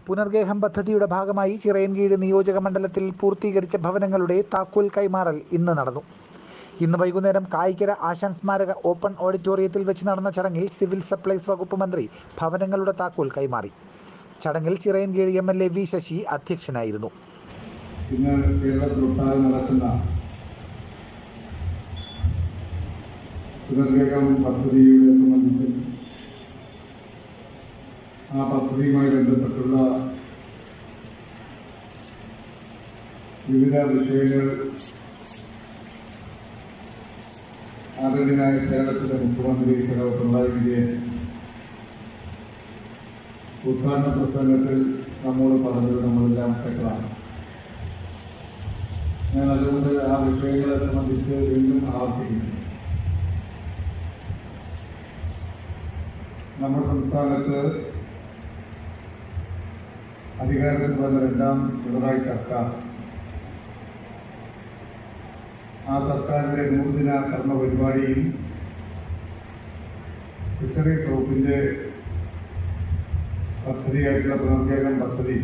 പുനർഗേഹം പദ്ധതിയുടെ ഭാഗമായി ചിറയൻകീഴ് നിയോജക മണ്ഡലത്തിൽ പൂർത്തീകരിച്ച ഭവനങ്ങളുടെ താക്കോൽ കൈമാറൽ ഇന്ന് നടന്നു ഇന്ന് വൈകുന്നേരം കായിക്കര ആശാൻ സ്മാരക ഓപ്പൺ ഓഡിറ്റോറിയത്തിൽ വെച്ച് നടന്ന ചടങ്ങിൽ സിവിൽ സപ്ലൈസ് വകുപ്പ് മന്ത്രി ഭവനങ്ങളുടെ താക്കോൽ കൈമാറി ചടങ്ങിൽ Chirayinkeezhu M L A V Sasi അധ്യക്ഷനായിരുന്നു ഇന്ന് കേരളത്തിലൊട്ടാകെ നടക്കുന്ന പുനർഗേഹം പദ്ധതിയുടെ സംബന്ധിച്ച് ആ പദ്ധതിയുമായി ബന്ധപ്പെട്ടുള്ള വിവിധ വിഷയങ്ങൾ ആദരണീയനായ കേരളത്തിലെ മുഖ്യമന്ത്രി സഹ പിണറായി വിജയൻ ഉദ്ഘാടന പ്രസംഗത്തിൽ നമ്മോട് പറഞ്ഞത് നമ്മളെല്ലാം കേട്ടതാണ് ഞാൻ അതുകൊണ്ട് ആ വിഷയങ്ങളെ സംബന്ധിച്ച് വീണ്ടും ആവർത്തിക്കുന്നു നമ്മുടെ സംസ്ഥാനത്ത് അധികാരത്തിൽ വന്ന രണ്ടാം പിണറായി സർക്കാർ ആ സർക്കാരിന്റെ നൂറുദിന കർമ്മ പരിപാടിയിൽ ഫിഷറീസ് വകുപ്പിന്റെ പദ്ധതിയായിട്ടുള്ള പുനർഗേഹം പദ്ധതി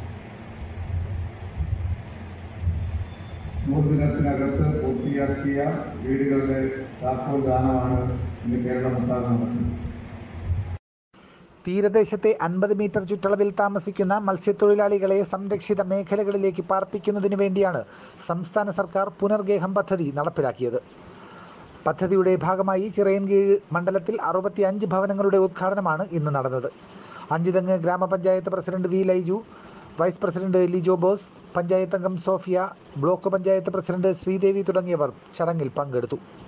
നൂറ് ദിനത്തിനകത്ത് പൂർത്തിയാക്കിയ വീടുകളുടെ താക്കോൽ ദാനമാണ് ഇന്ന് കേരളമൊട്ടാകെ നടക്കുന്നത് തീരദേശത്തെ അൻപത് മീറ്റർ ചുറ്റളവിൽ താമസിക്കുന്ന മത്സ്യത്തൊഴിലാളികളെ സംരക്ഷിത മേഖലകളിലേക്ക് പാർപ്പിക്കുന്നതിന് വേണ്ടിയാണ് സംസ്ഥാന സർക്കാർ പുനർഗേഹം പദ്ധതി നടപ്പിലാക്കിയത് പദ്ധതിയുടെ ഭാഗമായി ചിറയൻകീഴ് മണ്ഡലത്തിൽ അറുപത്തിയഞ്ച് ഭവനങ്ങളുടെ ഉദ്ഘാടനമാണ് ഇന്ന് നടന്നത് Anchuthengu grama panchayat president V Laiju vice president Lijo Bose panchayat അംഗം Sophia block panchayat president Sreedevi തുടങ്ങിയവർ ചടങ്ങിൽ പങ്കെടുത്തു